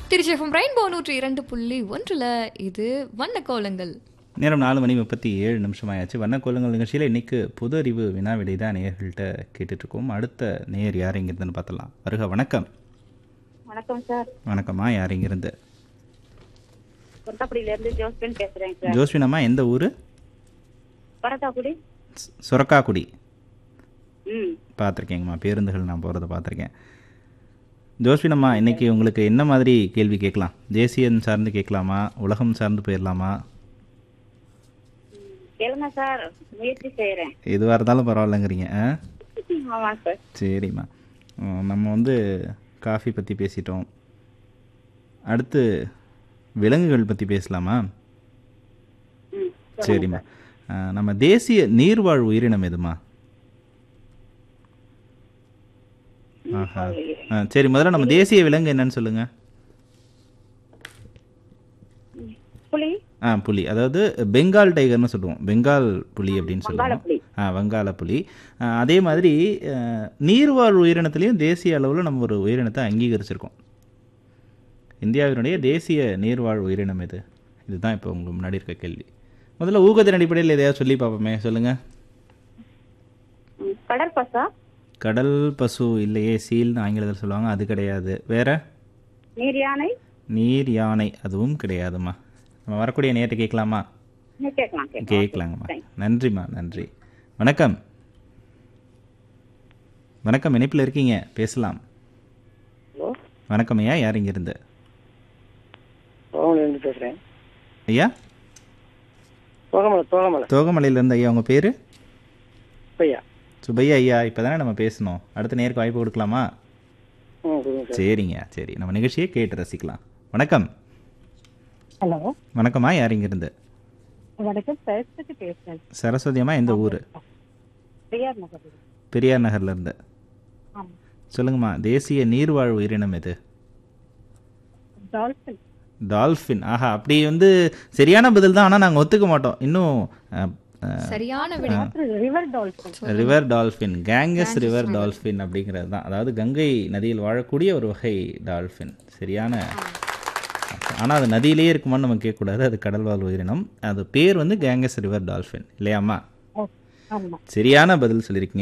திருச்சிஎஃப்எம் rainbow நூற்றி இரண்டு புள்ளி ஒன்றுல இது வண்ண கோலங்கள் நேரம் நாலு மணி முப்பத்தி ஏழு நிமிஷம் ஆயாச்சு வண்ணக்கோலங்கள் நிகழ்ச்சியில் இன்னைக்கு பொது அறிவு வினா விடை தான் நேயர்கள்ட்ட கேட்டுட்ருக்கோம் அடுத்த நேயர் யார் இங்கிருந்துன்னு பார்த்தலாம் வருக வணக்கம் வணக்கம் சார் வணக்கம்மா யார் இங்கிருந்து கொட்டப்படியில இருந்து ஜோஸ்பின் பேசுறேன் சார் ஜோஸ்வினம்மா எந்த ஊர் பரத்தாக்குடி சுரக்காக்குடி ம் பார்த்துருக்கேங்கம்மா பேருந்துகள் நான் போகிறத பார்த்துருக்கேன் ஜோஸ்வினம்மா இன்னைக்கு உங்களுக்கு என்ன மாதிரி கேள்வி கேட்கலாம் தேசியம் சார்ந்து கேட்கலாமா உலகம் சார்ந்து போயிடலாமா கேளுங்க சார் முயற்சி செய்யறேன் எதுவாக இருந்தாலும் பரவாயில்லைங்கிறீங்க ஆ ஆமா சார் சரிம்மா உம், நம்ம வந்து காஃபி பற்றி பேசிட்டோம் அடுத்து விலங்குகள் பற்றி பேசலாமா ம் சரிம்மா ஆ, நம்ம தேசிய நீர்வாழ் உயிரினம் எதுமா ஆஹா ஆ, சரி முதல்ல நம்ம தேசிய விலங்கு என்னன்னு சொல்லுங்க புலி ஆ புலி அதாவது பெங்கால் டைகர்னு சொல்லுவோம் பெங்கால் புலி அப்படின்னு வங்காள சொல்லுவோம் புலி. ஆ வங்காள புலி ஆ, அதே மாதிரி ஆ, நீர்வாழ் உயிரினத்துலேயும் தேசிய அளவில் நம்ம ஒரு உயிரினத்தை அங்கீகரிச்சிருக்கோம் இந்தியாவினுடைய தேசிய நீர்வாழ் உயிரினம் எது இதுதான் இப்போ உங்களுக்கு முன்னாடி இருக்க கேள்வி முதல்ல ஊகத்தின் அடிப்படையில் எதையாவது சொல்லி பார்ப்போமே சொல்லுங்க ம், கடற்பசா கடல் பசு இல்லையே சீல்னு ஆங்கிலத்தில் சொல்லுவாங்க அது கிடையாது வேற நீர் யானை நீர் யானை அதுவும் கிடையாதும்மா நம்ம வரக்கூடிய நேரத்தை கேட்கலாமா ம், கேட்கலாம் கேட்கலாம் கேட்கலாங்கம்மா நன்றிம்மா நன்றி வணக்கம் வணக்கம் இணைப்பில் இருக்கீங்க பேசலாம் ஹலோ வணக்கம் ஐயா யார் இங்கிருந்து தோகமலையிலேருந்து பேசுகிறேன் ஐயா தோகமலை தோகமலை தோகமலையிலேருந்து ஐயா உங்கள் பேர் பையா சுபையா ஐயா இப்போ தானே நம்ம பேசணும் அடுத்த நேருக்கு வாய்ப்பு கொடுக்கலாமா ம் கொடுங்க சார் சரிங்க சரி நம்ம நிகழ்ச்சியை கேட்டு ரசிக்கலாம் வணக்கம் ஹலோ வணக்கம்மா யார் இங்கிருந்து வணக்கம் சரஸ்வதி பேசுறேன் சரஸ்வதி அம்மா எந்த ஊர் பெரியார் நகர் பெரியார் நகர்லேருந்து ஆமா சொல்லுங்கம்மா தேசிய நீர்வாழ் உயிரினம் எது டால்ஃபின் டால்ஃபின் ஆஹா அப்படி வந்து சரியான பதில் தான் ஆனால் நாங்கள் ஒத்துக்க மாட்டோம் இன்னும் அஹ், அஹ், சரியான விடை river dolphin river dolphin Ganges river dolphin அப்படிங்கிறது தான் அதாவது கங்கை நதியில் வாழக்கூடிய ஒரு வகை டால்ஃபின் சரியான ஆனால் அது நதியிலேயே இருக்குமான்னு நம்ம கேட்கக்கூடாது அது கடல்வாழ் உயிரினம் அது பேர் வந்து கேங்கஸ் ரிவர் டால்ஃபின் இல்லையாம்மா ஓ ஆமா சரியான பதில் சொல்லியிருக்கீங்க